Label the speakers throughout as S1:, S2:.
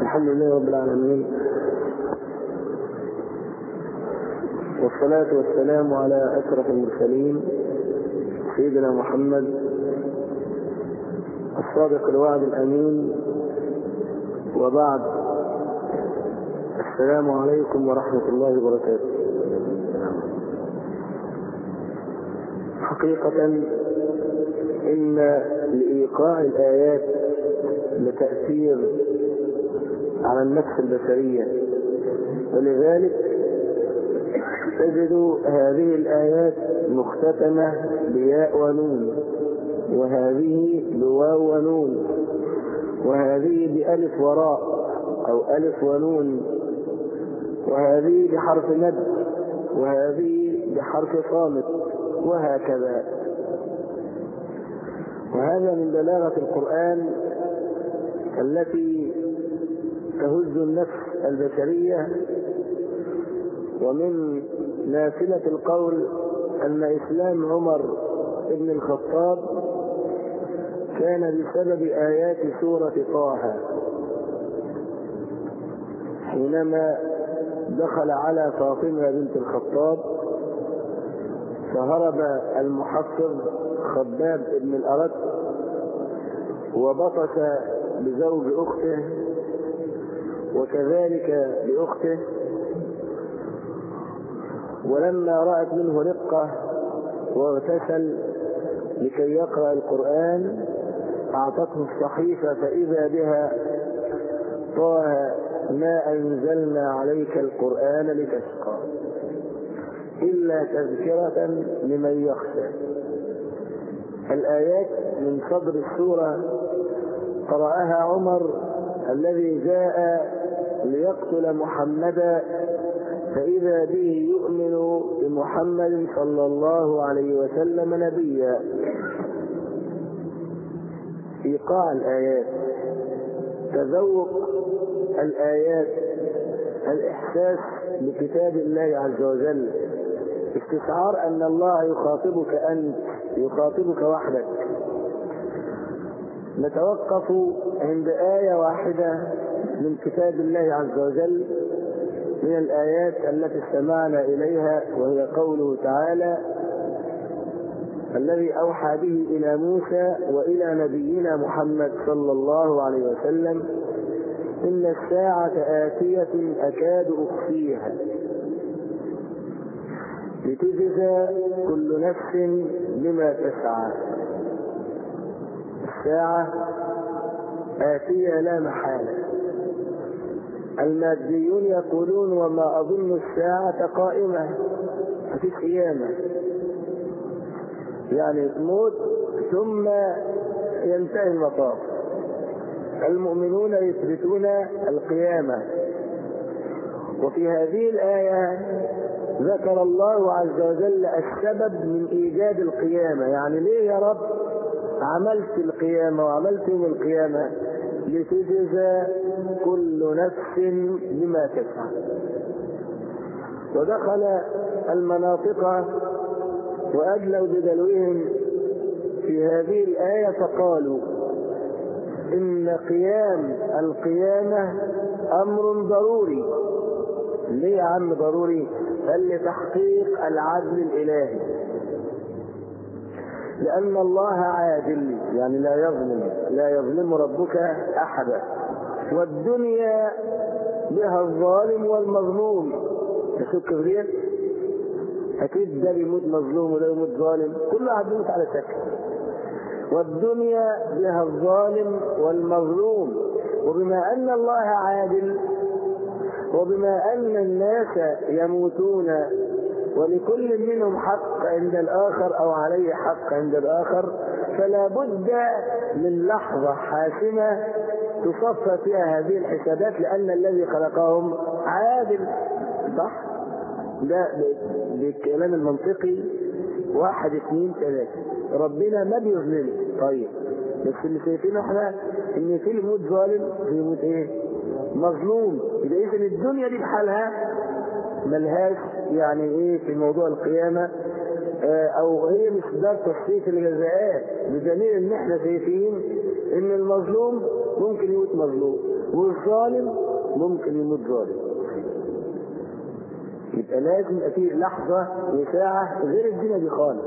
S1: الحمد لله رب العالمين والصلاة والسلام على أشرف المرسلين سيدنا محمد الصادق الوعد الأمين وبعد السلام عليكم ورحمة الله وبركاته حقيقة إن لإيقاع الآيات لتأثير على النفس البشرية ولذلك تجد هذه الآيات مختتمة بياء ونون وهذه بواو ونون وهذه بألف وراء أو ألف ونون وهذه بحرف مد وهذه بحرف صامت وهكذا وهذا من بلاغة القرآن التي تهز النفس البشرية ومن نافلة القول أن إسلام عمر بن الخطاب كان بسبب آيات سورة طه حينما دخل على فاطمة بنت الخطاب فهرب المحفظ خباب بن الأرد وبطش بزوج أخته وكذلك بأخته ولما رأت منه رقة واغتسل لكي يقرأ القرآن أعطته الصحيفة فإذا بها طه ما أنزلنا عليك القرآن لتشقى إلا تذكرة لمن يخشى الآيات من صدر السورة قرأها عمر الذي جاء ليقتل محمدا فإذا به يؤمن بمحمد صلى الله عليه وسلم نبيا إيقاع الآيات تذوق الآيات الإحساس بكتاب الله عز وجل استشعار أن الله يخاطبك أنت يخاطبك وحدك نتوقف عند آية واحدة من كتاب الله عز وجل من الآيات التي استمعنا إليها وهي قوله تعالى الذي أوحى به إلى موسى وإلى نبينا محمد صلى الله عليه وسلم إن الساعة آتية أكاد أخفيها لتجزى كل نفس بما تسعى الساعة آتية لا محالة الماديون يقولون وما أظن الساعة قائمة في قيامة يعني موت ثم ينتهي المطاف المؤمنون يثبتون القيامة وفي هذه الآية ذكر الله عز وجل السبب من إيجاد القيامة يعني ليه يا رب عملت القيامة وعملت يوم القيامة لتجزى كل نفس بما تسعى ودخل المناطق وأدلوا بدلوهم في هذه الآية فقالوا إن قيام القيامة أمر ضروري ليه يا عم ضروري؟ قال لتحقيق العدل الإلهي لأن الله عادل يعني لا يظلم لا يظلم ربك أحدا والدنيا بها الظالم والمظلوم تشك في ديت أكيد ده بيموت مظلوم وده بيموت ظالم كل واحد بيموت على شكل والدنيا بها الظالم والمظلوم وبما أن الله عادل وبما أن الناس يموتون ولكل منهم حق عند الآخر أو عليه حق عند الآخر فلا بد من لحظة حاسمة تصفى فيها هذه الحسابات لأن الذي خلقهم عادل صح؟ ده بالكلام المنطقي واحد اثنين ثلاثة ربنا ما بيظلم طيب بس اللي شايفينه احنا ان في الموت ظالم في الموت ايه؟ مظلوم يبقى اذا الدنيا دي بحالها ملهاش يعني ايه في موضوع القيامة اه او هي مش ده تصفيف الجزاءات بدليل ان احنا شايفين ان المظلوم ممكن يموت مظلوم والظالم ممكن يموت ظالم يبقى لازم يبقى في لحظة وساعة غير الدنيا دي خالص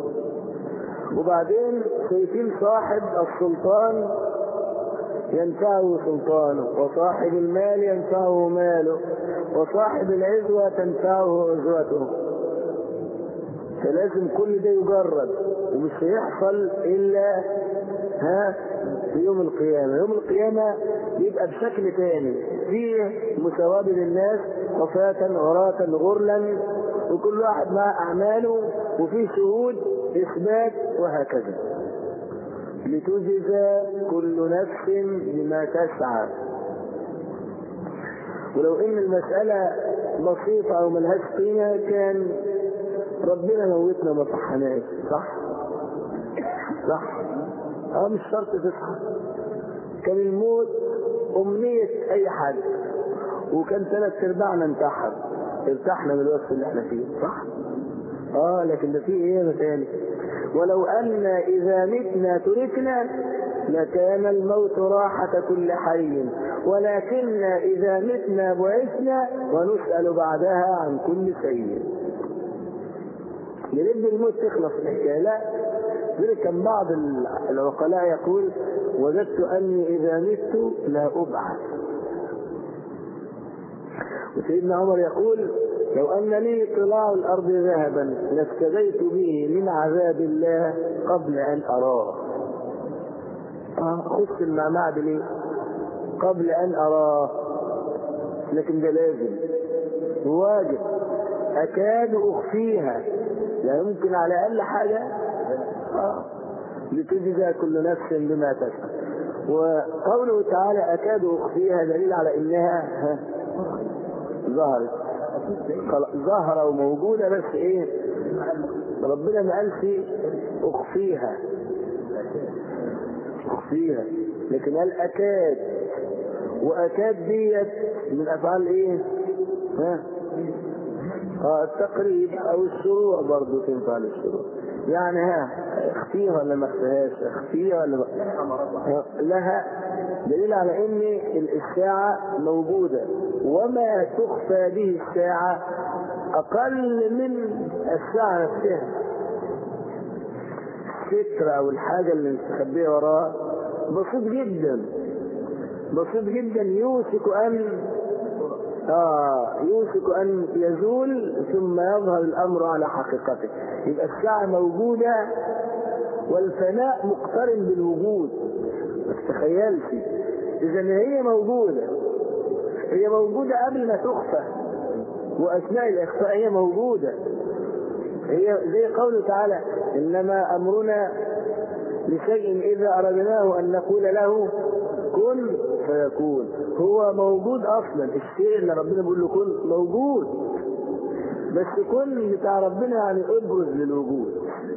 S1: وبعدين شايفين صاحب السلطان ينفعه سلطانه وصاحب المال ينفعه ماله وصاحب العزوة تنفعه عزوته فلازم كل ده يجرد ومش هيحصل إلا ها في يوم القيامة يوم القيامة يبقى بشكل تاني فيه مساواة بين الناس وفاة عراة غرلا وكل واحد مع أعماله وفيه شهود إثبات وهكذا لتجزى كل نفس بما تسعى ولو ان المسألة بسيطة او ملهاش قيمة كان ربنا موتنا ما صحناش صح صح اه مش شرط تصحى كان الموت امنية اي حد وكان ثلاث ارباعنا انتحر ارتحنا من الوقت اللي احنا فيه صح اه لكن ده فيه ايه مثالي ولو أن إذا متنا تركنا لكان الموت راحة كل حي ولكن إذا متنا بعثنا ونسأل بعدها عن كل شيء يرد الموت تخلص الحكاية لا ذلك كان بعض العقلاء يقول وجدت أني إذا مت لا أبعث وسيدنا عمر يقول لو أن لي طلاع الأرض ذهبا لافتديت به من عذاب الله قبل أن أراه أخص المعمعة ليه قبل أن أراه لكن ده لازم واجب أكاد أخفيها لا يمكن على أقل حاجة آه. لتجزى كل نفس بما تسعى وقوله تعالى أكاد أخفيها دليل على إنها ظهرت ظاهرة وموجودة بس ايه ربنا ما قالش اخفيها اخفيها لكن قال اكاد واكاد ديت من افعال ايه ها اه التقريب او الشروع برضه تنفع للشروع يعني ها اخفيها ولا ما اخفيهاش اخفيها ولا ما لها دليل على ان الساعة موجودة وما تخفى به الساعة اقل من الساعة نفسها الستر او الحاجة اللي مستخبية وراها بسيط جدا بسيط جدا يوشك ان آه يوشك أن يزول ثم يظهر الأمر على حقيقته يبقى الساعة موجودة والفناء مقترن بالوجود ما تتخيلش إذا هي موجودة هي موجودة قبل ما تخفى وأثناء الإخفاء هي موجودة هي زي قوله تعالى إنما أمرنا لشيء إذا أردناه أن نقول له كن فيكون هو موجود اصلا الشيء اللي ربنا بيقول له كن موجود بس كن بتاع ربنا يعني ابرز للوجود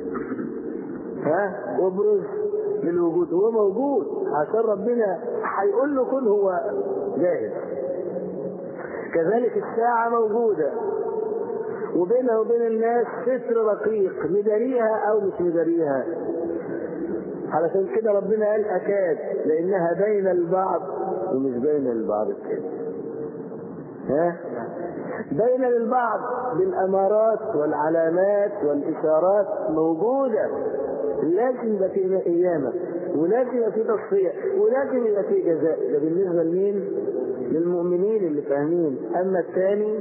S1: ها ابرز للوجود هو موجود عشان ربنا هيقول له كن هو جاهز كذلك الساعة موجودة وبينها وبين الناس ستر رقيق مداريها او مش مداريها علشان كده ربنا قال أكاد لأنها بين البعض ومش بين البعض الثاني ها بين البعض بالأمارات والعلامات والإشارات موجودة لازم يبقى في قيامة ولازم يبقى في تصفية ولازم يبقى في جزاء ده بالنسبة لمين؟ للمؤمنين اللي فاهمين أما الثاني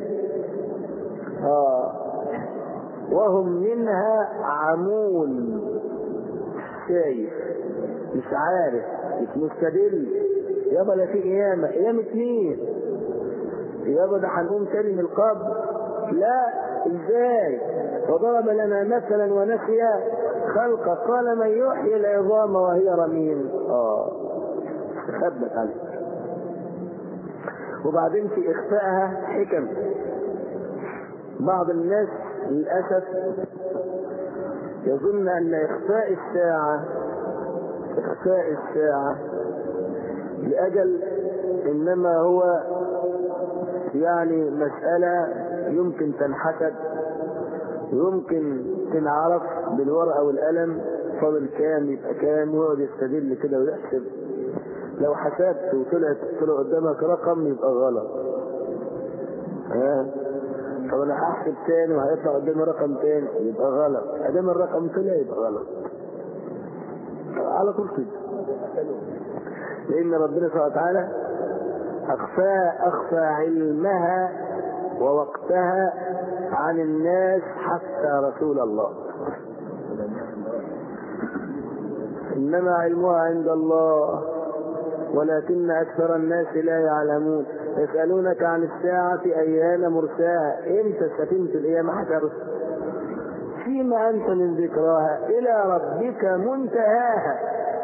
S1: آه وهم منها عمون شايف مش عارف مش مستدل يابا لا في قيامة قيامة مين؟ يابا ده هنقوم تاني من القبر لا ازاي وضرب لنا مثلا ونسي خلقه قال من يحيي العظام وهي رميم اه ثبت عليه وبعدين في اخفائها حكم بعض الناس للاسف يظن ان اخفاء الساعة اخفاء الساعة لاجل انما هو يعني مسألة يمكن تنحسب يمكن تنعرف بالورقة والقلم فاضل كام يبقى كام ويقعد يستدل كده ويحسب لو حسبت وطلعت طلع قدامك رقم يبقى غلط ها طب انا هحسب تاني وهيطلع قدامي رقم تاني يبقى غلط ادام الرقم طلع يبقى غلط على طول كده لان ربنا سبحانه وتعالى اخفى اخفى علمها ووقتها عن الناس حتى رسول الله انما علمها عند الله ولكن اكثر الناس لا يعلمون يسالونك عن الساعه ايان مرساها امتى سفينه القيامه هترسل فيما انت من ذكراها الى ربك منتهاها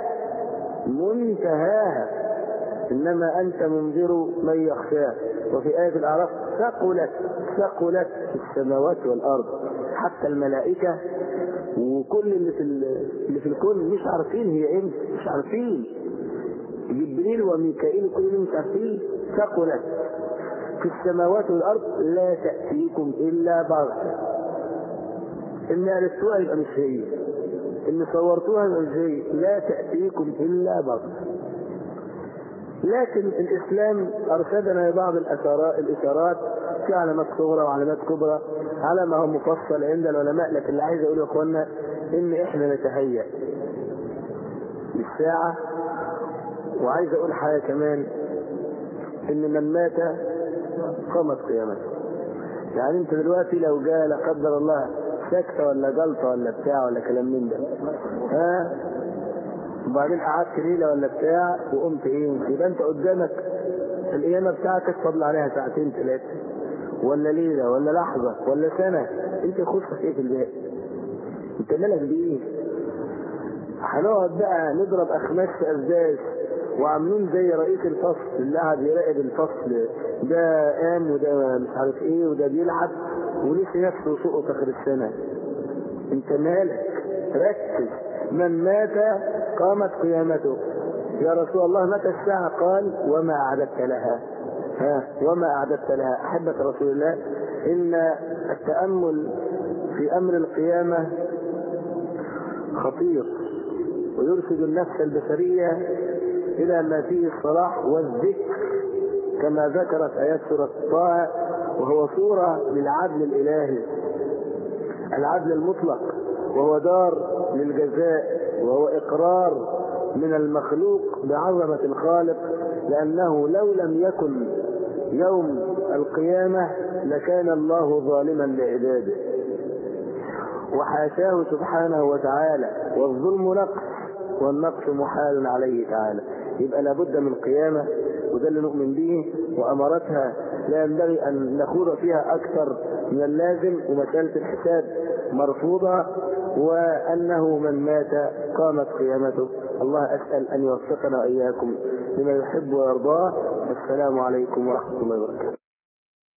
S1: منتهاها انما انت منذر من يخشاه وفي ايه الاعراف ثقلت ثقلت في السماوات والارض حتى الملائكه وكل اللي في اللي في الكون مش عارفين هي امتى مش عارفين جبريل وميكائيل كل اللي مش عارفين ثقلت في السماوات والارض لا تاتيكم الا بغته ان عرفتوها يبقى مش هي ان صورتوها يبقى مش هي لا تاتيكم الا بغته لكن الاسلام ارشدنا لبعض الاشارات الاشارات في علامات صغرى وعلامات كبرى على ما هو مفصل عند العلماء لكن اللي عايز اقول يا اخوانا ان احنا نتهيأ للساعة وعايز اقول حاجة كمان ان من مات قامت قيامته يعني انت دلوقتي لو جاء لا قدر الله سكتة ولا جلطة ولا بتاع ولا كلام من ده ها وبعدين قعدت ليلة ولا بتاع وقمت ايه يبقى انت قدامك القيامة بتاعتك فضل عليها ساعتين ثلاثة ولا ليلة ولا لحظة ولا سنة انت يخصك ايه في الباقي انت مالك بايه هنقعد بقى نضرب اخماس في ازاز وعاملين زي رئيس الفصل اللي قاعد يراقب الفصل ده قام وده مش عارف ايه وده بيلعب ولسه نفسه سقط اخر السنه انت مالك ركز من مات قامت قيامته يا رسول الله متى الساعة قال وما أعددت لها ها وما أعددت لها أحبة رسول الله إن التأمل في أمر القيامة خطير ويرشد النفس البشرية إلى ما فيه الصلاح والذكر كما ذكرت آيات سورة طه وهو صورة للعدل الإلهي العدل المطلق وهو دار للجزاء وهو إقرار من المخلوق بعظمة الخالق لأنه لو لم يكن يوم القيامة لكان الله ظالما لعباده وحاشاه سبحانه وتعالى والظلم نقص والنقص محال عليه تعالى يبقى لابد من القيامة وده اللي نؤمن به وأمرتها لا ينبغي أن نخوض فيها أكثر من اللازم ومسألة الحساب مرفوضة وأنه من مات قامت قيامته الله أسأل أن يوفقنا وإياكم لما يحب ويرضاه السلام عليكم ورحمة الله وبركاته